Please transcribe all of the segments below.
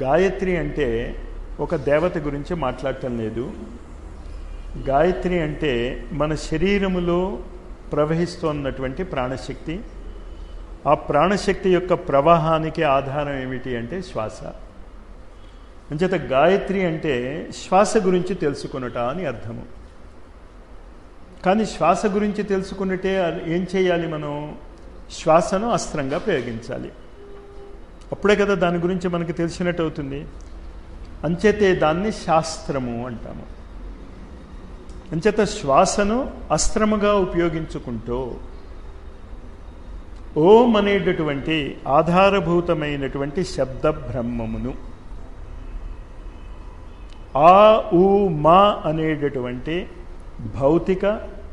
గాయత్రి అంటే ఒక దేవత గురించి మాట్లాడటం లేదు గాయత్రి అంటే మన శరీరములో ప్రవహిస్తున్నటువంటి ప్రాణశక్తి ఆ ప్రాణశక్తి యొక్క ప్రవాహానికి ఆధారం ఏమిటి అంటే శ్వాస అంచేత గాయత్రి అంటే శ్వాస గురించి తెలుసుకున్నట అని అర్థము కానీ శ్వాస గురించి తెలుసుకున్నట్టే ఏం చేయాలి మనం శ్వాసను అస్త్రంగా ప్రయోగించాలి అప్పుడే కదా దాని గురించి మనకు తెలిసినట్టు అవుతుంది అంచేతే దాన్ని శాస్త్రము అంటాము అంచేత శ్వాసను అస్త్రముగా ఉపయోగించుకుంటూ ఓం అనేటటువంటి ఆధారభూతమైనటువంటి శబ్ద బ్రహ్మమును ఆ ఊ మా అనేటటువంటి భౌతిక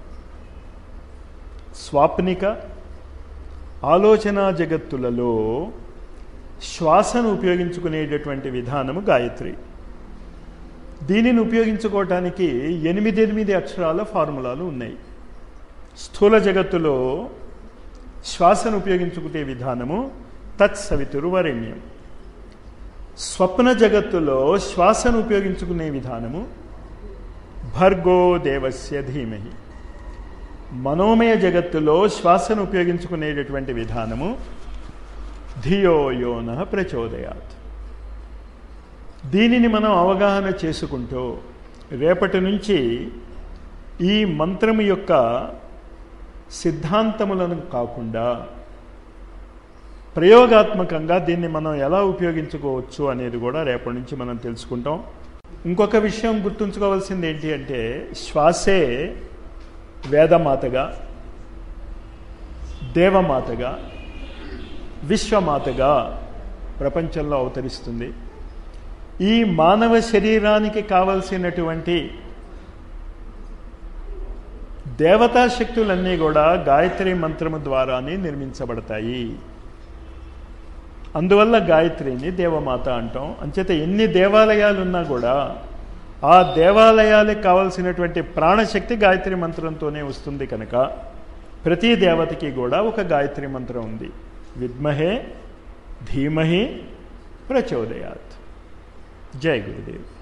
స్వాప్నిక ఆలోచనా జగత్తులలో శ్వాసను ఉపయోగించుకునేటటువంటి విధానము గాయత్రి దీనిని ఉపయోగించుకోవటానికి ఎనిమిది ఎనిమిది అక్షరాల ఫార్ములాలు ఉన్నాయి స్థూల జగత్తులో శ్వాసను ఉపయోగించుకునే విధానము తత్సవితురు వరేణ్యం స్వప్న జగత్తులో శ్వాసను ఉపయోగించుకునే విధానము భర్గో దేవస్య ధీమహి మనోమయ జగత్తులో శ్వాసను ఉపయోగించుకునేటటువంటి విధానము ధియో యోన ప్రచోదయాత్ దీనిని మనం అవగాహన చేసుకుంటూ రేపటి నుంచి ఈ మంత్రము యొక్క సిద్ధాంతములను కాకుండా ప్రయోగాత్మకంగా దీన్ని మనం ఎలా ఉపయోగించుకోవచ్చు అనేది కూడా రేపటి నుంచి మనం తెలుసుకుంటాం ఇంకొక విషయం గుర్తుంచుకోవాల్సింది ఏంటి అంటే శ్వాసే వేదమాతగా దేవమాతగా విశ్వమాతగా ప్రపంచంలో అవతరిస్తుంది ఈ మానవ శరీరానికి కావలసినటువంటి దేవతా శక్తులన్నీ కూడా గాయత్రి మంత్రము ద్వారానే నిర్మించబడతాయి అందువల్ల గాయత్రిని దేవమాత అంటాం అంచేత ఎన్ని దేవాలయాలు ఉన్నా కూడా ఆ దేవాలయాలకు కావలసినటువంటి ప్రాణశక్తి గాయత్రి మంత్రంతోనే వస్తుంది కనుక ప్రతి దేవతకి కూడా ఒక గాయత్రి మంత్రం ఉంది విద్మహే ధీమహి ప్రచోదయాత్ జై గురుదేవ్